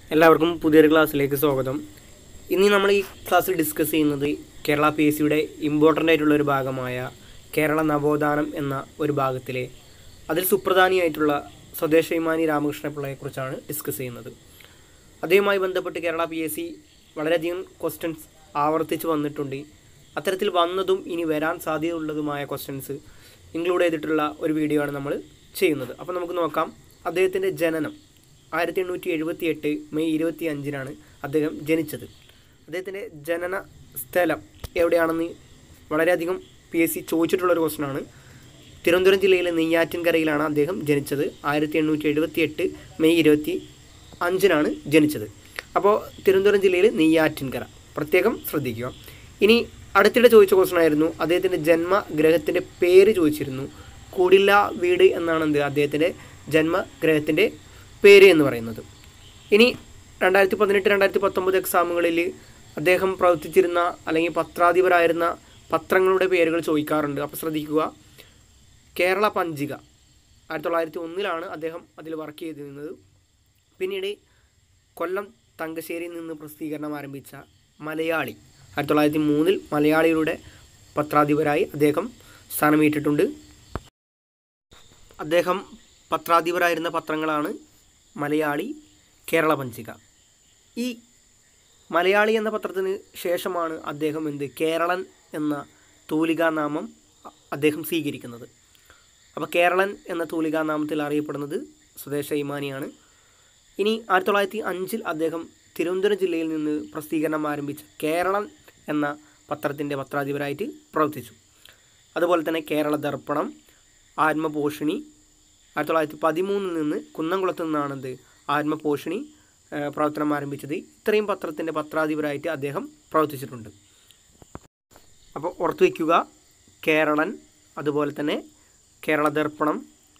എല്ലാവർക്കും പുതിയൊരു ക്ലാസ്സിലേക്ക് സ്വാഗതം ഇന്ന് നമ്മൾ ഈ ക്ലാസ്സിൽ ഡിസ്കസ് ചെയ്യുന്നത് കേരള പി എസ് സിയുടെ ഇമ്പോർട്ടൻ്റ് ആയിട്ടുള്ള ഒരു ഭാഗമായ കേരള നവോത്ഥാനം എന്ന ഒരു ഭാഗത്തിലെ അതിൽ സുപ്രധാനിയായിട്ടുള്ള സ്വദേശിമാനി രാമകൃഷ്ണ പിള്ളയെക്കുറിച്ചാണ് ഡിസ്കസ് ചെയ്യുന്നത് അതുമായി ബന്ധപ്പെട്ട് കേരള പി എസ് സി വളരെയധികം ക്വസ്റ്റ്യൻസ് ആവർത്തിച്ച് വന്നിട്ടുണ്ട് അത്തരത്തിൽ വന്നതും ഇനി വരാൻ സാധ്യതയുള്ളതുമായ ക്വസ്റ്റ്യൻസ് ഇൻക്ലൂഡ് ചെയ്തിട്ടുള്ള ഒരു വീഡിയോ ആണ് നമ്മൾ ചെയ്യുന്നത് അപ്പോൾ നമുക്ക് നോക്കാം അദ്ദേഹത്തിൻ്റെ ജനനം ആയിരത്തി എണ്ണൂറ്റി എഴുപത്തി എട്ട് മെയ് ഇരുപത്തി അഞ്ചിനാണ് അദ്ദേഹം ജനിച്ചത് അദ്ദേഹത്തിൻ്റെ ജനന സ്ഥലം എവിടെയാണെന്ന് വളരെയധികം പി എസ് സി ചോദിച്ചിട്ടുള്ളൊരു ക്വസ്റ്റനാണ് തിരുവനന്തപുരം ജില്ലയിലെ നെയ്യാറ്റിൻകരയിലാണ് അദ്ദേഹം ജനിച്ചത് ആയിരത്തി എണ്ണൂറ്റി എഴുപത്തി എട്ട് മെയ് ഇരുപത്തി അഞ്ചിനാണ് ജനിച്ചത് അപ്പോൾ തിരുവനന്തപുരം ജില്ലയിൽ നെയ്യാറ്റിൻകര പ്രത്യേകം ശ്രദ്ധിക്കുക ഇനി അടുത്തിടെ ചോദിച്ച ക്വസ്റ്റൻ ആയിരുന്നു അദ്ദേഹത്തിൻ്റെ ജന്മഗ്രഹത്തിൻ്റെ പേര് ചോദിച്ചിരുന്നു കൂടില്ല വീട് എന്നാണ് എന്ത് അദ്ദേഹത്തിൻ്റെ ജന്മഗ്രഹത്തിൻ്റെ പേര് എന്ന് പറയുന്നത് ഇനി രണ്ടായിരത്തി പതിനെട്ട് രണ്ടായിരത്തി പത്തൊമ്പത് എക്സാമുകളിൽ അദ്ദേഹം പ്രവർത്തിച്ചിരുന്ന അല്ലെങ്കിൽ പത്രാധിപരായിരുന്ന പത്രങ്ങളുടെ പേരുകൾ ചോദിക്കാറുണ്ട് അപ്പോൾ ശ്രദ്ധിക്കുക കേരള പഞ്ചിക ആയിരത്തി തൊള്ളായിരത്തി ഒന്നിലാണ് അദ്ദേഹം അതിൽ വർക്ക് ചെയ്തിരുന്നത് പിന്നീട് കൊല്ലം തങ്കശ്ശേരിയിൽ നിന്ന് പ്രസിദ്ധീകരണം ആരംഭിച്ച മലയാളി ആയിരത്തി തൊള്ളായിരത്തി മൂന്നിൽ മലയാളിയുടെ പത്രാധിപരായി അദ്ദേഹം സ്ഥാനമേറ്റിട്ടുണ്ട് അദ്ദേഹം പത്രാധിപരായിരുന്ന പത്രങ്ങളാണ് മലയാളി കേരള പഞ്ചിക ഈ മലയാളി എന്ന പത്രത്തിന് ശേഷമാണ് അദ്ദേഹം എന്ത് കേരളൻ എന്ന തൂലികാനാമം അദ്ദേഹം സ്വീകരിക്കുന്നത് അപ്പോൾ കേരളൻ എന്ന തൂലികാനാമത്തിൽ അറിയപ്പെടുന്നത് സ്വദേശ ഇമാനിയാണ് ഇനി ആയിരത്തി തൊള്ളായിരത്തി അഞ്ചിൽ അദ്ദേഹം തിരുവനന്തപുരം ജില്ലയിൽ നിന്ന് പ്രസിദ്ധീകരണം ആരംഭിച്ച കേരളൻ എന്ന പത്രത്തിൻ്റെ പത്രാധിപരായിട്ട് പ്രവർത്തിച്ചു അതുപോലെ തന്നെ കേരള ദർപ്പണം ആത്മപോഷിണി ആയിരത്തി തൊള്ളായിരത്തി പതിമൂന്നിൽ നിന്ന് കുന്നംകുളത്ത് നിന്നാണെന്ത് ആത്മപോഷിണി ഏഹ്, പ്രവർത്തനം ആരംഭിച്ചത് ഇത്രയും പത്രത്തിൻ്റെ പത്രാധിപരായിട്ട് അദ്ദേഹം പ്രവർത്തിച്ചിട്ടുണ്ട് അപ്പോൾ ഓർത്തു വയ്ക്കുക കേരളൻ അതുപോലെ തന്നെ കേരള ദർപ്പണം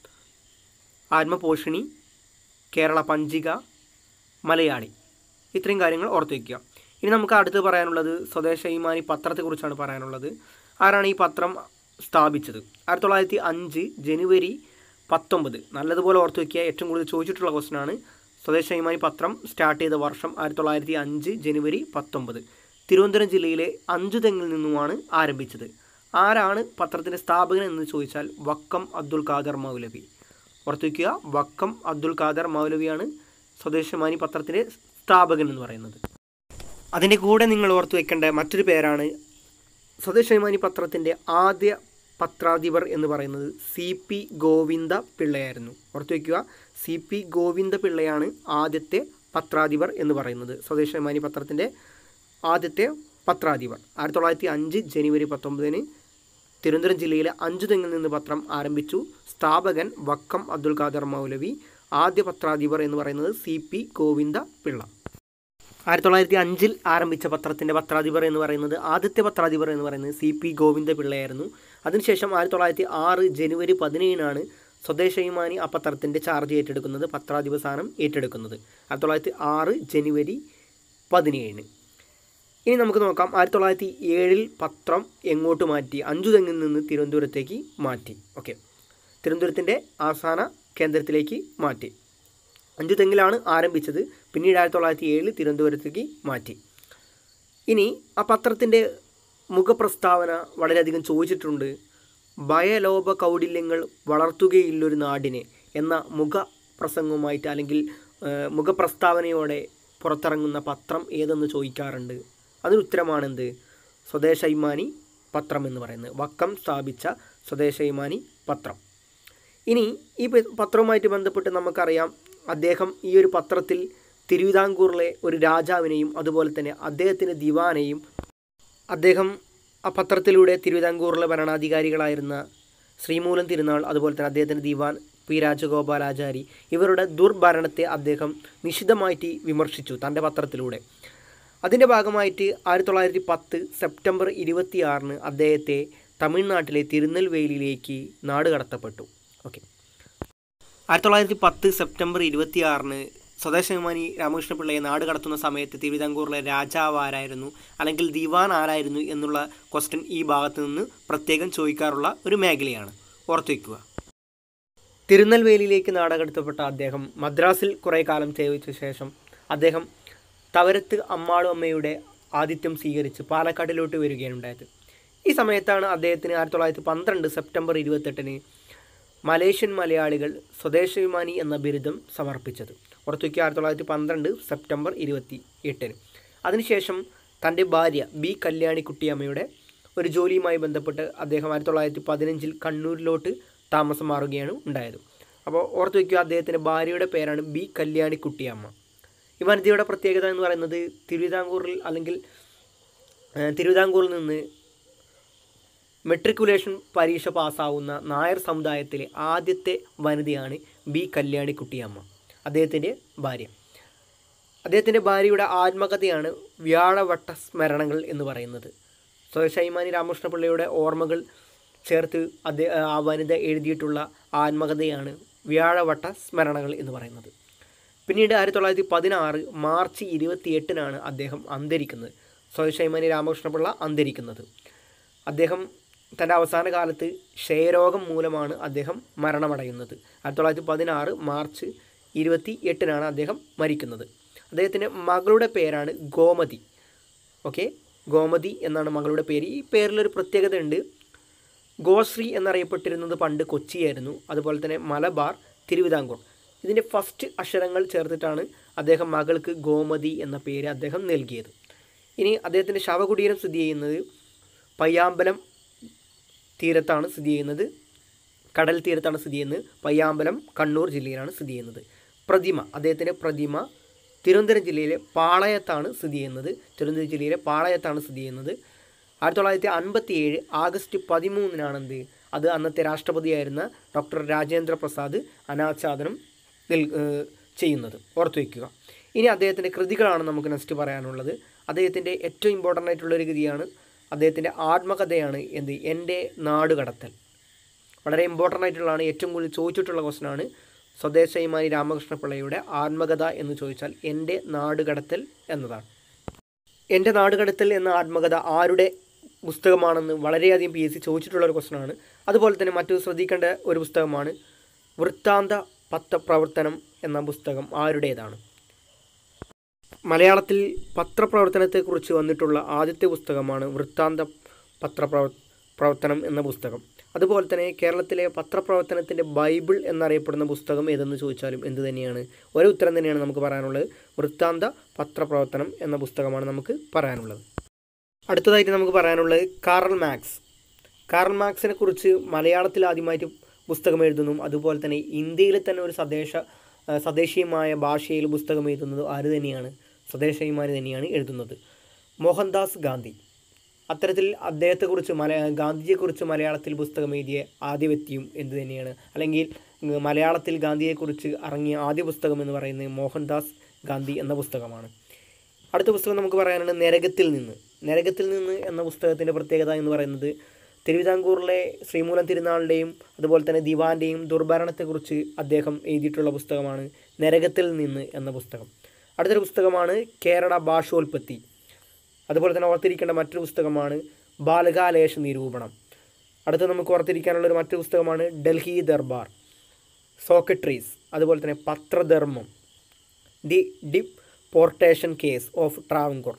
ആത്മപോഷിണി കേരള പഞ്ചിക മലയാളി ഇത്രയും കാര്യങ്ങൾ ഓർത്ത് വയ്ക്കുക ഇനി നമുക്ക് അടുത്ത് പറയാനുള്ളത് സ്വദേശ ഇമാനി പത്രത്തെക്കുറിച്ചാണ് പറയാനുള്ളത് ആരാണ് ഈ പത്രം സ്ഥാപിച്ചത് ആയിരത്തി തൊള്ളായിരത്തി അഞ്ച് ജനുവരി പത്തൊമ്പത് നല്ലതുപോലെ ഓർത്ത് വയ്ക്കുക ഏറ്റവും കൂടുതൽ ചോദിച്ചിട്ടുള്ള ക്വസ്റ്റനാണ് സ്വദേശ ഇമാനി പത്രം സ്റ്റാർട്ട് ചെയ്ത വർഷം ആയിരത്തി തൊള്ളായിരത്തി അഞ്ച് ജനുവരി പത്തൊമ്പത് തിരുവനന്തപുരം ജില്ലയിലെ അഞ്ചുതെങ്ങിൽ നിന്നുമാണ് ആരംഭിച്ചത് ആരാണ് പത്രത്തിൻ്റെ സ്ഥാപകൻ എന്ന് ചോദിച്ചാൽ വക്കം അബ്ദുൽ ഖാദർ മൗലവി ഓർത്ത് വയ്ക്കുക വക്കം അബ്ദുൽ ഖാദർ മൗലവിയാണ് സ്വദേശമാനി പത്രത്തിൻ്റെ സ്ഥാപകൻ എന്ന് പറയുന്നത് അതിൻ്റെ കൂടെ നിങ്ങൾ ഓർത്ത് വെക്കേണ്ട മറ്റൊരു പേരാണ് സ്വദേശമാനി പത്രത്തിൻ്റെ ആദ്യ പത്രാധിപർ എന്ന് പറയുന്നത് സി പി ഗോവിന്ദ പിള്ളയായിരുന്നു ഓർത്ത് വയ്ക്കുക സി പി ഗോവിന്ദ പിള്ളയാണ് ആദ്യത്തെ പത്രാധിപർ എന്ന് പറയുന്നത് സ്വദേശമാനി പത്രത്തിൻ്റെ ആദ്യത്തെ പത്രാധിപർ ആയിരത്തി തൊള്ളായിരത്തി അഞ്ച് ജനുവരി പത്തൊമ്പതിന് തിരുവനന്തപുരം ജില്ലയിലെ അഞ്ചുതെങ്ങിൽ നിന്ന് പത്രം ആരംഭിച്ചു സ്ഥാപകൻ വക്കം അബ്ദുൽ ഖാദർ മൗലവി ആദ്യ പത്രാധിപർ എന്ന് പറയുന്നത് സി പി ഗോവിന്ദ പിള്ള ആയിരത്തി തൊള്ളായിരത്തി അഞ്ചിൽ ആരംഭിച്ച പത്രത്തിൻ്റെ പത്രാധിപർ എന്ന് പറയുന്നത് ആദ്യത്തെ പത്രാധിപർ എന്ന് പറയുന്നത് സി പി ഗോവിന്ദ പിള്ളയായിരുന്നു അതിനുശേഷം ആയിരത്തി തൊള്ളായിരത്തി ആറ് ജനുവരി പതിനേഴിനാണ് സ്വദേശയുമാനി ആ പത്രത്തിൻ്റെ ചാർജ് ഏറ്റെടുക്കുന്നത് പത്രാധിപ സ്ഥാനം ഏറ്റെടുക്കുന്നത് ആയിരത്തി തൊള്ളായിരത്തി ആറ് ജനുവരി പതിനേഴിന് ഇനി നമുക്ക് നോക്കാം ആയിരത്തി തൊള്ളായിരത്തി ഏഴിൽ പത്രം എങ്ങോട്ട് മാറ്റി അഞ്ചുതെങ്ങിൽ നിന്ന് തിരുവനന്തപുരത്തേക്ക് മാറ്റി ഓക്കെ തിരുവനന്തപുരത്തിൻ്റെ ആസ്ഥാന കേന്ദ്രത്തിലേക്ക് മാറ്റി അഞ്ചുതെങ്ങിലാണ് ആരംഭിച്ചത് പിന്നീട് ആയിരത്തി തൊള്ളായിരത്തി ഏഴിൽ തിരുവനന്തപുരത്തേക്ക് മാറ്റി ഇനി ആ പത്രത്തിൻ്റെ മുഖപ്രസ്താവന വളരെയധികം ചോദിച്ചിട്ടുണ്ട് ഭയലോഭ കൗടില്യങ്ങൾ വളർത്തുകയില്ലൊരു നാടിനെ എന്ന മുഖപ്രസംഗവുമായിട്ട് അല്ലെങ്കിൽ ഏഹ്, മുഖപ്രസ്താവനയോടെ പുറത്തിറങ്ങുന്ന പത്രം ഏതെന്ന് ചോദിക്കാറുണ്ട് അതിന് ഉത്തരമാണെന്ത് സ്വദേശൈമാനി പത്രം എന്ന് പറയുന്നത് വക്കം സ്ഥാപിച്ച സ്വദേശൈമാനി പത്രം ഇനി ഈ പ- പത്രവുമായിട്ട് ബന്ധപ്പെട്ട് നമുക്കറിയാം അദ്ദേഹം ഈ ഒരു പത്രത്തിൽ തിരുവിതാംകൂറിലെ ഒരു രാജാവിനെയും അതുപോലെ തന്നെ അദ്ദേഹത്തിൻ്റെ ദിവാനെയും അദ്ദേഹം ആ പത്രത്തിലൂടെ തിരുവിതാംകൂറിലെ ഭരണാധികാരികളായിരുന്ന ശ്രീമൂലം തിരുനാൾ അതുപോലെ തന്നെ അദ്ദേഹത്തിൻ്റെ ദിവാൻ പി രാജഗോപാലാചാരി ഇവരുടെ ദുർഭരണത്തെ അദ്ദേഹം നിശിതമായിട്ട് വിമർശിച്ചു തൻ്റെ പത്രത്തിലൂടെ അതിൻ്റെ ഭാഗമായിട്ട് ആയിരത്തി തൊള്ളായിരത്തി പത്ത് സെപ്റ്റംബർ ഇരുപത്തിയാറിന് അദ്ദേഹത്തെ തമിഴ്നാട്ടിലെ തിരുനെൽവേലിയിലേക്ക് നാട് കടത്തപ്പെട്ടു ഓക്കെ ആയിരത്തി തൊള്ളായിരത്തി പത്ത് സെപ്റ്റംബർ ഇരുപത്തിയാറിന് സ്വദേശാഭിമാനി രാമകൃഷ്ണപിള്ളയെ നാട് കടത്തുന്ന സമയത്ത് തിരുവിതാംകൂറിലെ രാജാവ് ആരായിരുന്നു അല്ലെങ്കിൽ ദിവാൻ ആരായിരുന്നു എന്നുള്ള ക്വസ്റ്റ്യൻ ഈ ഭാഗത്ത് നിന്ന് പ്രത്യേകം ചോദിക്കാറുള്ള ഒരു മേഖലയാണ് ഓർത്തു വയ്ക്കുക തിരുനെൽവേലിയിലേക്ക് നാടകെടുത്തപ്പെട്ട അദ്ദേഹം മദ്രാസിൽ കുറേ കാലം സേവിച്ച ശേഷം അദ്ദേഹം തവരത്ത് അമ്മാളു അമ്മയുടെ ആതിഥ്യം സ്വീകരിച്ച് പാലക്കാട്ടിലോട്ട് വരികയാണ് ഉണ്ടായത് ഈ സമയത്താണ് അദ്ദേഹത്തിന് ആയിരത്തി തൊള്ളായിരത്തി പന്ത്രണ്ട് സെപ്റ്റംബർ ഇരുപത്തെട്ടിന് മലേഷ്യൻ മലയാളികൾ സ്വദേശാഭിമാനി എന്ന ബിരുദം സമർപ്പിച്ചത് ഓർത്തുവയ്ക്കുക ആയിരത്തി തൊള്ളായിരത്തി പന്ത്രണ്ട് സെപ്റ്റംബർ ഇരുപത്തി എട്ടിന് അതിനുശേഷം തൻ്റെ ഭാര്യ ബി കല്യാണിക്കുട്ടിയമ്മയുടെ ഒരു ജോലിയുമായി ബന്ധപ്പെട്ട് അദ്ദേഹം ആയിരത്തി തൊള്ളായിരത്തി പതിനഞ്ചിൽ കണ്ണൂരിലോട്ട് താമസം മാറുകയാണ് ഉണ്ടായത് അപ്പോൾ ഓർത്ത് വയ്ക്കുക അദ്ദേഹത്തിൻ്റെ ഭാര്യയുടെ പേരാണ് ബി കല്യാണിക്കുട്ടിയമ്മ ഈ വനിതയുടെ പ്രത്യേകത എന്ന് പറയുന്നത് തിരുവിതാംകൂറിൽ അല്ലെങ്കിൽ ഏഹ്, തിരുവിതാംകൂറിൽ നിന്ന് മെട്രിക്കുലേഷൻ പരീക്ഷ പാസ്സാവുന്ന നായർ സമുദായത്തിലെ ആദ്യത്തെ വനിതയാണ് ബി കല്യാണിക്കുട്ടിയമ്മ അദ്ദേഹത്തിൻ്റെ ഭാര്യ അദ്ദേഹത്തിൻ്റെ ഭാര്യയുടെ ആത്മകഥയാണ് വ്യാഴവട്ട സ്മരണകൾ എന്ന് പറയുന്നത് സ്വദേശൈമാനി രാമകൃഷ്ണപിള്ളയുടെ ഓർമ്മകൾ ചേർത്ത് അദ്ദേഹം ആ വനിത എഴുതിയിട്ടുള്ള ആത്മകഥയാണ് വ്യാഴവട്ട സ്മരണകൾ എന്ന് പറയുന്നത് പിന്നീട് ആയിരത്തി തൊള്ളായിരത്തി പതിനാറ് മാർച്ച് ഇരുപത്തി എട്ടിനാണ് അദ്ദേഹം അന്തരിക്കുന്നത് സ്വദേശൈമാനി രാമകൃഷ്ണപിള്ള അന്തരിക്കുന്നത് അദ്ദേഹം തൻ്റെ അവസാന കാലത്ത് ക്ഷയരോഗം മൂലമാണ് അദ്ദേഹം മരണമടയുന്നത് ആയിരത്തി തൊള്ളായിരത്തി പതിനാറ് മാർച്ച് ഇരുപത്തി എട്ടിനാണ് അദ്ദേഹം മരിക്കുന്നത് അദ്ദേഹത്തിൻ്റെ മകളുടെ പേരാണ് ഗോമതി ഓക്കെ ഗോമതി എന്നാണ് മകളുടെ പേര് ഈ പേരിലൊരു പ്രത്യേകത ഉണ്ട് ഗോശ്രീ എന്നറിയപ്പെട്ടിരുന്നത് പണ്ട് കൊച്ചിയായിരുന്നു അതുപോലെ തന്നെ മലബാർ തിരുവിതാംകൂർ ഇതിൻ്റെ ഫസ്റ്റ് അക്ഷരങ്ങൾ ചേർത്തിട്ടാണ് അദ്ദേഹം മകൾക്ക് ഗോമതി എന്ന പേര് അദ്ദേഹം നൽകിയത് ഇനി അദ്ദേഹത്തിൻ്റെ ശവകുടീരം സ്ഥിതി ചെയ്യുന്നത് പയ്യാമ്പലം തീരത്താണ് സ്ഥിതി ചെയ്യുന്നത് കടൽ തീരത്താണ് സ്ഥിതി ചെയ്യുന്നത് പയ്യാമ്പലം കണ്ണൂർ ജില്ലയിലാണ് സ്ഥിതി ചെയ്യുന്നത് പ്രതിമ അദ്ദേഹത്തിൻ്റെ പ്രതിമ തിരുവനന്തപുരം ജില്ലയിലെ പാളയത്താണ് സ്ഥിതി ചെയ്യുന്നത് തിരുവനന്തപുരം ജില്ലയിലെ പാളയത്താണ് സ്ഥിതി ചെയ്യുന്നത് ആയിരത്തി തൊള്ളായിരത്തി അൻപത്തി ഏഴ് ആഗസ്റ്റ് പതിമൂന്നിനാണ് എന്ത് അത് അന്നത്തെ രാഷ്ട്രപതിയായിരുന്ന ഡോക്ടർ രാജേന്ദ്ര പ്രസാദ് അനാച്ഛാദനം നിൽ ഏഹ് ചെയ്യുന്നത് ഓർത്തു വയ്ക്കുക ഇനി അദ്ദേഹത്തിൻ്റെ കൃതികളാണ് നമുക്ക് നെക്സ്റ്റ് പറയാനുള്ളത് അദ്ദേഹത്തിൻ്റെ ഏറ്റവും ഇമ്പോർട്ടൻ്റ് ആയിട്ടുള്ള ഒരു കൃതിയാണ് അദ്ദേഹത്തിൻ്റെ ആത്മകഥയാണ് എന്ത് എൻ്റെ നാട് കടത്തൽ വളരെ ഇമ്പോർട്ടൻ്റ് ആയിട്ടുള്ളതാണ് ഏറ്റവും കൂടുതൽ ചോദിച്ചിട്ടുള്ള ക്വസ്റ്റനാണ് സ്വദേശൈമാനി രാമകൃഷ്ണപിള്ളയുടെ ആത്മകഥ എന്ന് ചോദിച്ചാൽ എൻ്റെ നാട് കടത്തൽ എന്നതാണ് എൻ്റെ നാട് കടത്തൽ എന്ന ആത്മകഥ ആരുടെ പുസ്തകമാണെന്ന് വളരെയധികം പി എസ് സി ചോദിച്ചിട്ടുള്ള ഒരു ക്വസ്റ്റനാണ് അതുപോലെ തന്നെ മറ്റു ശ്രദ്ധിക്കേണ്ട ഒരു പുസ്തകമാണ് വൃത്താന്ത പത്രപ്രവർത്തനം എന്ന പുസ്തകം ആരുടേതാണ് മലയാളത്തിൽ പത്രപ്രവർത്തനത്തെക്കുറിച്ച് വന്നിട്ടുള്ള ആദ്യത്തെ പുസ്തകമാണ് വൃത്താന്ത പത്രപ്രവ പ്രവർത്തനം എന്ന പുസ്തകം അതുപോലെ തന്നെ കേരളത്തിലെ പത്രപ്രവർത്തനത്തിൻ്റെ ബൈബിൾ എന്നറിയപ്പെടുന്ന പുസ്തകം ഏതെന്ന് ചോദിച്ചാലും എന്ത് തന്നെയാണ് ഒരേ ഉത്തരം തന്നെയാണ് നമുക്ക് പറയാനുള്ളത് വൃത്താന്ത പത്രപ്രവർത്തനം എന്ന പുസ്തകമാണ് നമുക്ക് പറയാനുള്ളത് അടുത്തതായിട്ട് നമുക്ക് പറയാനുള്ളത് കാറൽ മാക്സ് കാറൽ മാക്സിനെ കുറിച്ച് മലയാളത്തിൽ ആദ്യമായിട്ട് പുസ്തകം എഴുതുന്നു അതുപോലെ തന്നെ ഇന്ത്യയിൽ തന്നെ ഒരു സ്വദേശ ആ, സ്വദേശീയമായ ഭാഷയിൽ പുസ്തകം എഴുതുന്നത് ആര് തന്നെയാണ് സ്വദേശീയമാർ തന്നെയാണ് എഴുതുന്നത് മോഹൻദാസ് ഗാന്ധി അത്തരത്തിൽ അദ്ദേഹത്തെക്കുറിച്ച് മല ഗാന്ധിജിയെക്കുറിച്ച് മലയാളത്തിൽ പുസ്തകം എഴുതിയ ആദ്യ വ്യക്തിയും എന്ത് തന്നെയാണ് അല്ലെങ്കിൽ ഉം, മലയാളത്തിൽ ഗാന്ധിയെക്കുറിച്ച് ഇറങ്ങിയ ആദ്യ പുസ്തകം എന്ന് പറയുന്നത് മോഹൻദാസ് ഗാന്ധി എന്ന പുസ്തകമാണ് അടുത്ത പുസ്തകം നമുക്ക് പറയാനുള്ളത് നരകത്തിൽ നിന്ന് നരകത്തിൽ നിന്ന് എന്ന പുസ്തകത്തിൻ്റെ പ്രത്യേകത എന്ന് പറയുന്നത് തിരുവിതാംകൂറിലെ ശ്രീമൂലം തിരുനാളിൻ്റെയും അതുപോലെ തന്നെ ദിവാൻ്റെയും ദുർഭരണത്തെക്കുറിച്ച് അദ്ദേഹം എഴുതിയിട്ടുള്ള പുസ്തകമാണ് നരകത്തിൽ നിന്ന് എന്ന പുസ്തകം അടുത്തൊരു പുസ്തകമാണ് കേരള ഭാഷോൽപത്തി അതുപോലെ തന്നെ ഓർത്തിരിക്കേണ്ട മറ്റൊരു പുസ്തകമാണ് ബാലകാലേശ നിരൂപണം അടുത്ത നമുക്ക് ഓർത്തിരിക്കാനുള്ള ഒരു മറ്റൊരു പുസ്തകമാണ് ഡൽഹി ദർബാർ സോക്കട്രീസ് അതുപോലെ തന്നെ പത്രധർമ്മം the deportation case of Travancore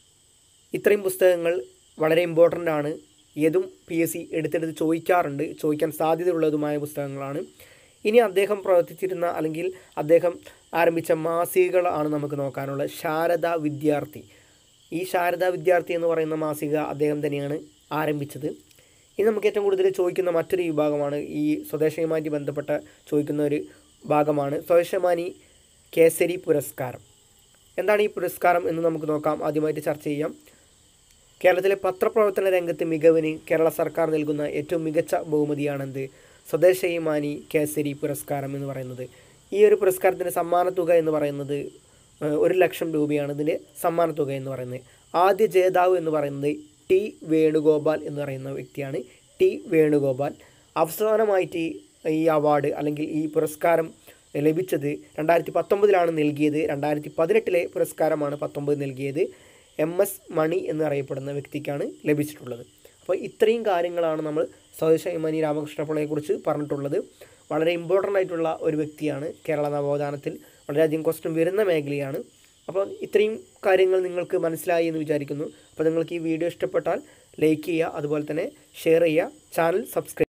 ഇത്രയും പുസ്തകങ്ങൾ വളരെ ഇമ്പോർട്ടൻ്റ് ആണ് ഏതും പി എസ് സി എടുത്തെടുത്ത് ചോദിക്കാറുണ്ട് ചോദിക്കാൻ സാധ്യതയുള്ളതുമായ പുസ്തകങ്ങളാണ് ഇനി അദ്ദേഹം പ്രവർത്തിച്ചിരുന്ന അല്ലെങ്കിൽ അദ്ദേഹം ആരംഭിച്ച മാസികകളാണ് നമുക്ക് നോക്കാനുള്ളത് ശാരദ വിദ്യാർത്ഥി ഈ ശാരദ വിദ്യാർത്ഥി എന്ന് പറയുന്ന മാസിക അദ്ദേഹം തന്നെയാണ് ആരംഭിച്ചത് ഇനി നമുക്ക് ഏറ്റവും കൂടുതൽ ചോദിക്കുന്ന മറ്റൊരു വിഭാഗമാണ് ഈ സ്വദേശയുമായിട്ട് ബന്ധപ്പെട്ട ചോദിക്കുന്ന ഒരു ഭാഗമാണ് സ്വദേശമാനി കേസരി പുരസ്കാരം എന്താണ് ഈ പുരസ്കാരം എന്ന് നമുക്ക് നോക്കാം ആദ്യമായിട്ട് ചർച്ച ചെയ്യാം കേരളത്തിലെ പത്രപ്രവർത്തന രംഗത്ത് മികവിന് കേരള സർക്കാർ നൽകുന്ന ഏറ്റവും മികച്ച ബഹുമതിയാണെന്ത് സ്വദേശയുമാനി കേസരി പുരസ്കാരം എന്ന് പറയുന്നത് ഈ ഒരു പുരസ്കാരത്തിൻ്റെ സമ്മാനത്തുക എന്ന് പറയുന്നത് ഏഹ്, ഒരു ലക്ഷം രൂപയാണ് ഇതിൻ്റെ സമ്മാനത്തുക എന്ന് പറയുന്നത് ആദ്യ ജേതാവ് എന്ന് പറയുന്നത് ടി വേണുഗോപാൽ എന്ന് പറയുന്ന വ്യക്തിയാണ് ടി വേണുഗോപാൽ അവസാനമായിട്ട് ഈ അവാർഡ് അല്ലെങ്കിൽ ഈ പുരസ്കാരം ലഭിച്ചത് രണ്ടായിരത്തി പത്തൊമ്പതിലാണ് നൽകിയത് രണ്ടായിരത്തി പതിനെട്ടിലെ പുരസ്കാരമാണ് പത്തൊമ്പത് നൽകിയത് എം എസ് മണി എന്നറിയപ്പെടുന്ന വ്യക്തിക്കാണ് ലഭിച്ചിട്ടുള്ളത് അപ്പോൾ ഇത്രയും കാര്യങ്ങളാണ് നമ്മൾ സ്വദേശമണി രാമകൃഷ്ണപിള്ളയെക്കുറിച്ച് പറഞ്ഞിട്ടുള്ളത് വളരെ ഇമ്പോർട്ടൻ്റ് ആയിട്ടുള്ള ഒരു വ്യക്തിയാണ് കേരള നവോത്ഥാനത്തിൽ വളരെയധികം ക്വസ്റ്റ്യൻ വരുന്ന മേഖലയാണ് അപ്പോൾ ഇത്രയും കാര്യങ്ങൾ നിങ്ങൾക്ക് മനസ്സിലായി എന്ന് വിചാരിക്കുന്നു അപ്പോൾ നിങ്ങൾക്ക് ഈ വീഡിയോ ഇഷ്ടപ്പെട്ടാൽ ലൈക്ക് ചെയ്യുക അതുപോലെ തന്നെ ഷെയർ ചെയ്യുക ചാനൽ സബ്സ്ക്രൈബ്